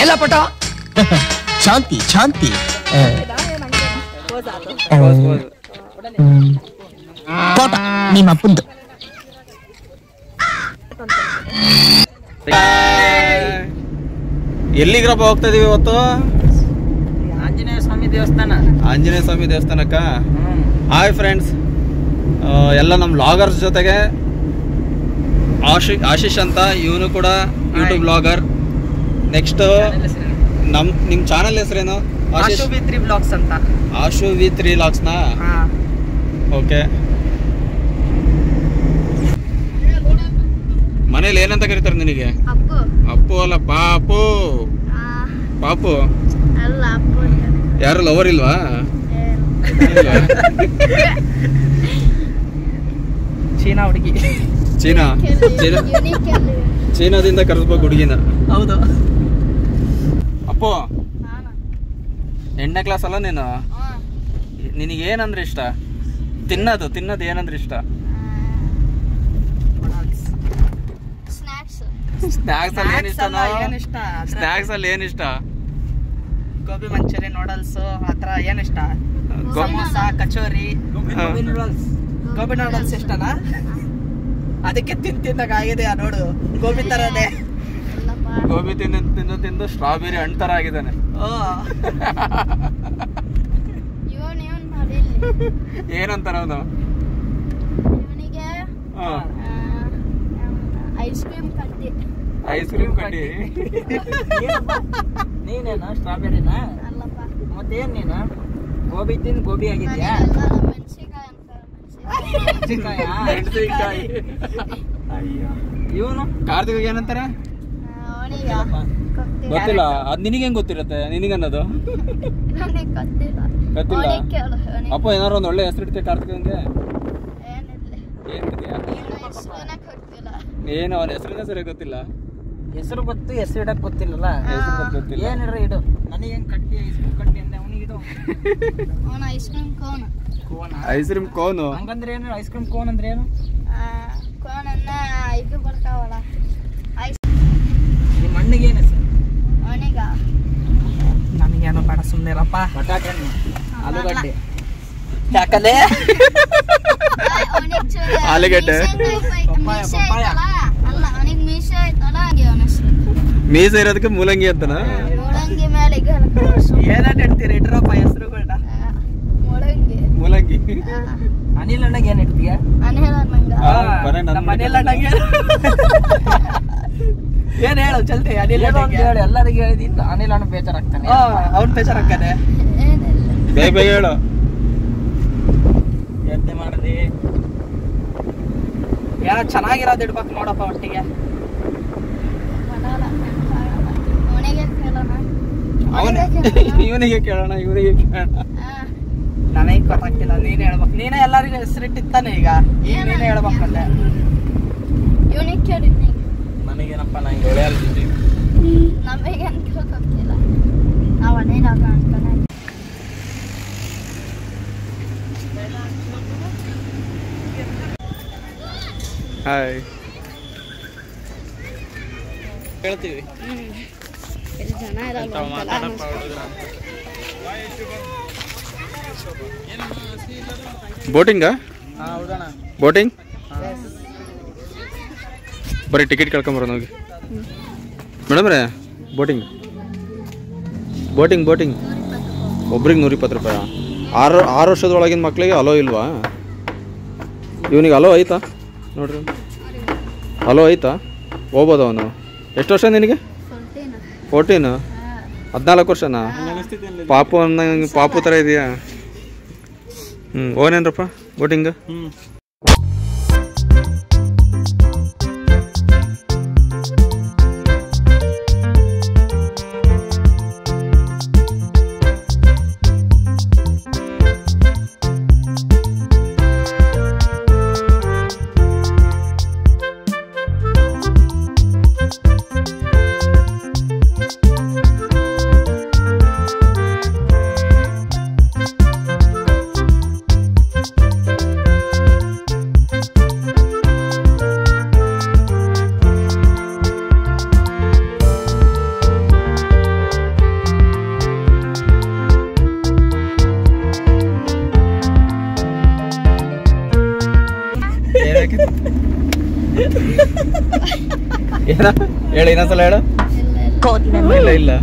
ಎಲ್ಲ ಪಟ ಶಾಂತಿ ಶಾಂತಿ ಫೋಟೋ ನಿಮ್ಮ ಅಪ್ಪಂದು ಎಲ್ಲಿಗ್ರಪ್ಪ ಹೋಗ್ತಾ ಇದೀವಿ ಇವತ್ತು ಆಂಜನೇಯ ಸ್ವಾಮಿ ದೇವಸ್ಥಾನ ಆಂಜನೇಯ ಸ್ವಾಮಿ ದೇವಸ್ಥಾನಕ್ಕ ಹಾಯ್ ಫ್ರೆಂಡ್ಸ್ ಎಲ್ಲ ನಮ್ಮ ಲಾಗರ್ಸ್ ಜೊತೆಗೆ ಆಶಿ ಆಶೀಶ್ ಅಂತ ಇವನು ಕೂಡ ಯೂಟ್ಯೂಬ್ ಲಾಗರ್ ನೆಕ್ಸ್ಟ್ ನಮ್ ನಿಮ್ ಚಾನಲ್ ಹೆಸರೇನು ಆಶೀಶ್ ಆಶು ಬಿ ತ್ರೀ ಬ್ಲಾಗ್ಸ್ ಅಂತ ಆಶು ವಿ ತ್ರೀ ಲಾಕ್ಸ್ನ ಹಾ ಓಕೆ ಮನೇಲಿ ಏನಂತ ಕರೀತಾರೆ ನಿನಗೆ ಅಪ್ಪು ಅಪ್ಪು ಅಲ್ಲ ಪಾಪು ಆ, ಪಾಪು ಅಲ್ಲ ಅಪ್ಪು ಯಾರು ಲವರ್ ಇಲ್ವಾ ಏನು? ಇಲ್ವಾ? ಚೀನಾ ಹುಡುಗಿ ಚೀನಾ ಚೀನಾ Unique ಅಲ್ಲಿ. ಚೀನಾದಿಂದ ಕರೆಸ್ಬೇಕು ಹುಡುಗಿನ ಹೌದು ಅಪ್ಪು ನಾನು. ಎಂಟನೇ ಕ್ಲಾಸ್ ಅಲ್ಲ ನೀನು ಹಾ. ನಿನಗೆ ಏನಂದ್ರೆ ಇಷ್ಟ ತಿನ್ನೋದು ತಿನ್ನೋದು ಏನಂದ್ರೆ ಇಷ್ಟ Snacks. ಸ್ನಾಕ್ಸ್ ಅಲ್ಲಿ ಏನ್ ಇಷ್ಟ ಏನ್ ಇಷ್ಟ ಸ್ನಾಕ್ಸ್ ಅಲ್ಲಿ ಏನ್ ಇಷ್ಟ ಗೋಬಿ ಮಂಚೂರಿ ನೂಡಲ್ಸ್ ಆತರ ಏನ್ ಇಷ್ಟ ಗೋ- ಸಮೋಸ ಕಚೋರಿ ಹಾ. ಗೋಬಿ ನೂಡಲ್ಸ್ ಇಷ್ಟನಾ ಅದಕ್ಕೆ ತಿಂದ್ ತಿಂದಾಗ ಆಗಿದೆ ನೋಡು ಗೋಬಿ ತರನೇ ಅಲ್ಲಪ್ಪ. ಗೋಬಿ ತಿಂದು ತಿಂದು ತಿಂದು ಸ್ಟ್ರಾಬೆರಿ ಹಣ್ಣು ತರ ಆಗಿದ್ದಾನೆ ಓ ಇವನ್ ಇವನ್ ನೋಡಿ ಇಲ್ಲಿ. ಏನಂತಾರ ಅವನು ಇವನಿಗೆ ಹಾ ಐಸ್ ಕ್ರೀಮ್ ಕಟ್ಟಿ ಐಸ್ ಕ್ರೀಮ್ ಕಡ್ಡಿ ನೀನೇನ ಸ್ಟ್ರಾಬೆರಿನಾ ಅಲ್ಲಪ್ಪ ಮತ್ತೇನ್ ನೀನು ಗೋಬಿ ತಿಂದು ಗೋಬಿ ಆಗಿದ್ಯಾ ನನಗೆಲ್ಲ ಮೆಣಸಿನ್ಕಾಯಿ ಅಂತಾರೆ ಮೆಣಸಿನ್ಕಾಯಿ ಮೆಣಸಿನ್ಕಾಯಿ ಇವನು ಕಾರ್ತಿಕ್ ಏನಂತಾರೆ ಅವನಿಗೆ ಗೊತ್ತಿಲ್ಲ ಗೊತ್ತಿಲ್ಲ ಅದ್ ನಿನಗೆ ಹೆಂಗ್ ಗೊತ್ತಿರುತ್ತೆ ನಿನಗನ್ನೋದು ನನಗೆ ಗೊತ್ತಿಲ್ಲ ಗೊತ್ತಿಲ್ಲ ಅವನಿಗೆ ಕೇಳು ಅವನಿಗೆ ಅಪ್ಪ ಏನಾರು ಒಂದ್ ಒಳ್ಳೆ ಹೆಸರು ಇಡ್ತೀಯ ಕಾರ್ತಿಕ್ಗೆ ಏನಿಲ್ಲ ಏನ್ ಇಡ್ತೀಯ ಇವನ ಹೆಸರನ್ನ ಗೊತ್ತಿಲ್ಲ ಏನು ಅವನ ಹೆಸರಿನ ಸರಿ ಗೊತ್ತಿಲ್ಲ ಹೆಸರು ಗೊತ್ತು ಹೆಸರು ಇಡಕ್ ಗೊತ್ತಿಲ್ಲಲ್ಲ ಹೆಸರು ಗೊತ್ತಿಲ್ಲ ಏನ್ ಇಡ್ರಿ ಇಡು ನನಗೆ ಹೆಂಗ್ ಕಟ್ಟಿ ಹೆಸರು ಕಟ್ಟಿ ಅಂದೆ ಅವನಿಗೆ ಇಡು ಅವನ ಐಸ್ ಕ್ರೀಮ್ ಕೋನ್ ಕೋನ ಐಸ್ ಕ್ರೀಮ್ ಕೋನು ಹಂಗಂದ್ರೆ ಏನು ಐಸ್ ಕ್ರೀಮ್ ಕೋನ್ ಅಂದ್ರೆ ಏನು ಕೋನನ್ನ ಇದು ಬರ್ತಾವಲ್ಲ ಐಸ್ ನಿಮ್ಮ ಅಣ್ಣಿಗೆ ಏನು ಹೆಸರು ಅವನಿಗ ನನಗೇನೋ ಬೇಡ ಸುಮ್ಮನೆ ಇರಪ್ಪ ಬಟಾಟೆ ಹಣ್ಣು ಆಲೂಗಡ್ಡೆ ಯಾಕಲೆ ಆಲೂಗಡ್ಡೆ. ಪಪ್ಪಾಯ, ಪಪ್ಪಾಯ. ಅಲ್ಲ ಅವನಿಗೆ ಮೀಸೆ ಐತಲ್ಲ ಹಂಗೆ ಅವನ ಹೆಸರು ಮೀಸ ಇರೋದಕ್ಕೆ ಮೂಲಂಗಿ ಅಂತನ ಮುಳಂಗಿ ಮೇಲೆ ಈಗ ಏನೇನು ಇಡ್ತೀರಿ ಇಡ್ರಪ್ಪ ಹೆಸರುಗಳನ್ನ ಮುಳಂಗಿ ಮೂಲಂಗಿ ಆ, ಅನಿಲ್ ಅಣ್ಣಗೆ ಏನು ಇಡ್ತೀಯ ನಾನ್ ಹೇಳ ನಂಗ ಆ, ಬರೀ ನನ್ನ ನಮ್ಮ ಅನಿಲ್ ಅಣ್ಣಗೆ ಏನ್ ಹೇಳು ಜಲ್ದಿ ಅನಿಲ್ ಅಣ್ಣಗೆ ಹೇಳು ಎಲ್ಲರಿಗೂ ಹೇಳಿದಿಂದ ಅನಿಲ್ ಅಣ್ಣ ಬೇಜಾರಾಗ್ತಾನೆ ಅವ್ನು ಬೇಜಾರಾಗ್ತಾನೆ ಏನಿಲ್ಲ ಬೇಗ ಬೇಗ ಹೇಳು ಎಂತೆ ಮಾಡದಿ ಏನೋ ಚೆನ್ನಾಗಿರೋದು ಇಡ್ಬೇಕು ನೋಡಪ್ಪ ಒಟ್ಟಿಗೆ ಮಾಡಲ್ಲ ನೆನಪಾಗಲ್ಲ. ಅವನಿಗೆ ಕೇಳೋಣ ಅವನ ಇವನಿಗೆ ಕೇಳೋಣ ಇವನಿಗೆ ಕೇಳೋಣ ಆ, ನನಗೆ ಗೊತ್ತಾಗ್ತಿಲ್ಲ ನೀನ್ ಹೇಳ್ಬೇಕು ನೀನೇ ಎಲ್ಲರಿಗೂ ಹೆಸರಿಟ್ಟಿತ್ತಾನೆ ಈಗ ಈಗ ನೀನೇ ಹೇಳ್ಬೇಕು ಮತ್ತೆ ಇವನಿಗೆ ಕೇಳಿದ್ನಿ ನನಗೇನಪ್ಪ ನಂಗೆ ಒಳ್ಳೆ ನಮಗೆ ಅಂತ ಗೊತ್ತಿಲ್ಲ ನಾವು ಅನೇನಾಗ ಅನ್ಕೊಂಡೆ ಹಾಯ್ ಹೇಳ್ತೀವಿ ಇಲ್ಲಿ ಜನ ಇರಲ್ಲ ಬೋಟಿಂಗ ಹಾ ಹೌದಣ್ಣ ಬೋಟಿಂಗ್ ಬರೀ ಟಿಕೆಟ್ ಕಳ್ಕೊಂಬರೋಣ ಹೋಗಿ ಮೇಡಮ್ ರೇ ಬೋಟಿಂಗ್ ಬೋಟಿಂಗ್ ಬೋಟಿಂಗ್ ಒಬ್ರಿಗೆ ನೂರಿಪ್ಪತ್ತು ರೂಪಾಯಿ ಆರು ಆರು ವರ್ಷದೊಳಗಿನ ಮಕ್ಕಳಿಗೆ ಅಲೋ ಇಲ್ವಾ ಇವನಿಗೆ ಅಲೋ ಐತಾ ನೋಡ್ರಿ ಅಲೋ ಐತಾ ಹೋಗ್ಬೋದು ಅವನು ಎಷ್ಟು ವರ್ಷ ನಿನಗೆ ಫೋರ್ಟೀನ್ ಫೋರ್ಟೀನ್ ಹದಿನಾಲ್ಕು ವರ್ಷನಾ ಪಾಪು ಅನ್ನಂಗೆ ಪಾಪು ಥರ ಇದೆಯಾ ಹ್ಞೂ ಓನೇನ್ರಪ್ಪ ಬೋಟಿಂಗ್ ಹ್ಮ್ ಏನ ಹೇಳು ಇನ್ನೊಂದ್ಸಲ ಹೇಳು ಕೋತಿ ಇಲ್ಲ ಇಲ್ಲ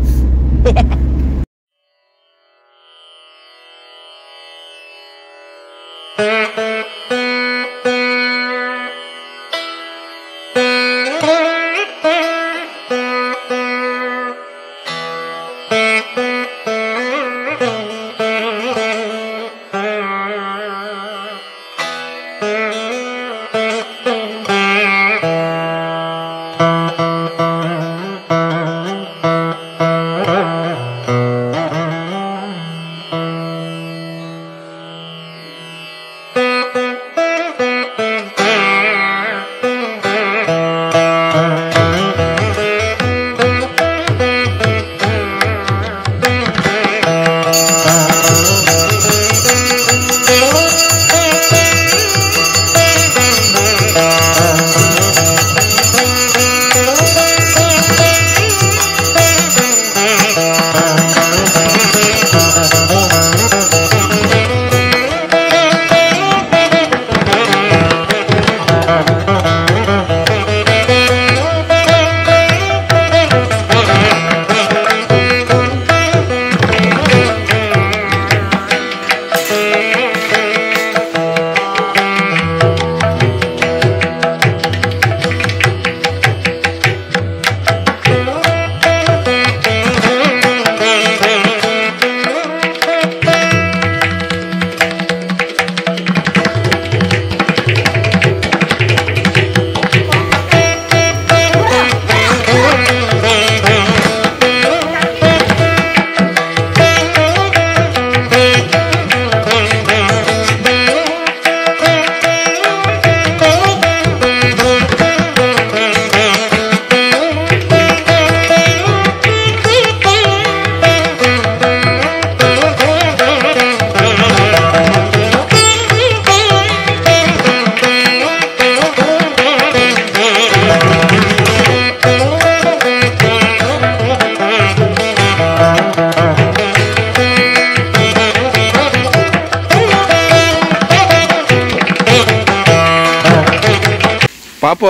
ಪಾಪು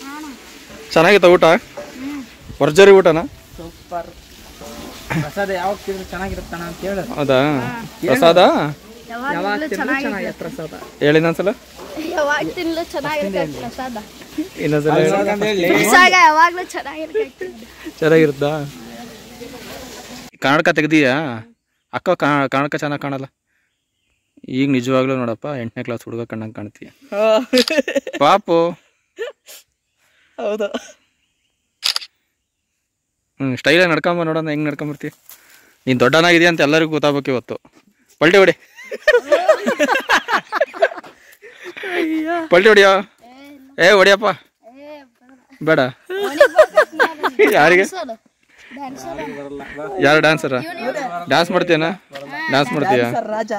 ಚೆನ್ನಾಗಿತ್ತ ಊಟ ಭರ್ಜರಿ ಊಟನಾ ಸೂಪರ್ ಪ್ರಸಾದ ಯಾವಾಗ ತಿಂದ್ರೆ ಚೆನ್ನಾಗಿರುತ್ತಣ ಅಂತ ಹೇಳು ಹೌದಾ ಪ್ರಸಾದ ಯಾವಾಗ ತಿಂದ್ರು ಚೆನ್ನಾಗಿರುತ್ತೆ ಪ್ರಸಾದ ಹೇಳಿ ಇನ್ನೊಂದ್ಸಲ ಯಾವಾಗ ತಿನ್ಲು ಚೆನ್ನಾಗಿರ್ತೈತೆ ಪ್ರಸಾದ ಇನ್ನೊಂದ್ಸಲ ಹೇಳು. ಪ್ರಸಾದ ಯಾವಾಗ್ಲೂ ಚೆನ್ನಾಗಿರ್ತೈತೆ ಚೆನ್ನಾಗಿರುತ್ತಾ ಕನ್ನಡಕ ತೆಗ್ದೀಯಾ ಅಕ್ಕ ಕಾ- ಕನ್ನಡಕ ಚೆನ್ನಾಗಿ ಕಾಣಲ್ಲ ಈಗ ನಿಜವಾಗ್ಲೂ ನೋಡಪ್ಪ ಎಂಟನೇ ಕ್ಲಾಸ್ ಹುಡುಗ ಕಣ್ಣಂಗೆ ಕಾಣ್ತೀಯ ಪಾಪು ಹೌದು ಹ್ಞೂ ಸ್ಟೈಲಾಗಿ ನಡ್ಕೊಂಬ ನೋಡೋಣ ಹೆಂಗೆ ನಡ್ಕೊಂಬರ್ತೀಯ ನೀನು ದೊಡ್ಡನಾಗಿದೆಯಾ ಅಂತ ಎಲ್ಲರಿಗೂ ಗೊತ್ತಾಗಬೇಕು ಇವತ್ತು ಪಲ್ಟಿ ಹೊಡಿ ಪಲ್ಟಿ ಹೊಡಿಯೋ ಏ ಹೊಡಿಯಪ್ಪ ಬೇಡ ಯಾರಿಗೆ ಯಾರು ಡ್ಯಾನ್ಸರ ಡ್ಯಾನ್ಸ್ ಮಾಡ್ತೀಯನ ಡ್ಯಾನ್ಸ್ ಮಾಡ್ತೀಯ ಸರ್ ರಾಜ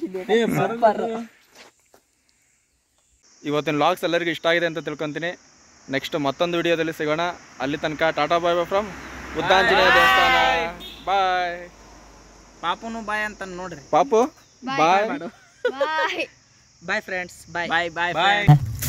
ಇವತ್ತಿನ ಲಾಗ್ಸ್ ಎಲ್ಲರಿಗೂ ಇಷ್ಟ ಆಗಿದೆ ಅಂತ ತಿಳ್ಕೊತೀನಿ ನೆಕ್ಸ್ಟ್ ಮತ್ತೊಂದು ವಿಡಿಯೋದಲ್ಲಿ ಸಿಗೋಣ ಅಲ್ಲಿ ತನಕ ಟಾಟಾ ಬಾಯ್ ಬಾಯ್ ಫ್ರಮ್ ಬುದ್ಧಾಂಜನೇಯ ದೇವಸ್ಥಾನ ಬಾಯ್ ಪಾಪುನು ಬಾಯ್ ಅಂತ ನೋಡ್ರಿ ಪಾಪು ಬಾಯ್ ಬಾಯ್ ಬಾಯ್ ಫ್ರೆಂಡ್ಸ್ ಬಾಯ್ ಬಾಯ್ ಬಾಯ್ ಬಾಯ್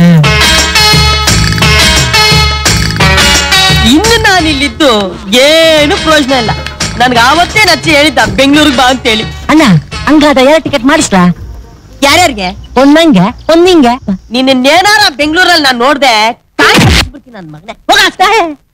ಇನ್ನು ನಾನಿಲ್ಲಿದ್ದು ಏನು ಪ್ರಯೋಜನ ಇಲ್ಲ ನನ್ಗೆ ಆವತ್ತೇ ನಚ್ಚಿ ಹೇಳಿದ್ದ ಬೆಂಗಳೂರಿಗೆ ಬಾ ಅಂತೇಳಿ ಅಣ್ಣ ಹಂಗಾದ ಎರಡು ಟಿಕೆಟ್ ಮಾಡಿಸ್ಲಾ ಯಾರ್ಯಾರಿಗೆ ಒಂದಂಗೆ ಒಂದಿಂಗೆ ನಿನ್ನೇನಾರ ಬೆಂಗಳೂರಲ್ಲಿ ನಾನು ನೋಡ್ದೆ ಕಾಯಿ ನನ್ ಮಗನೇ ಹೋಗ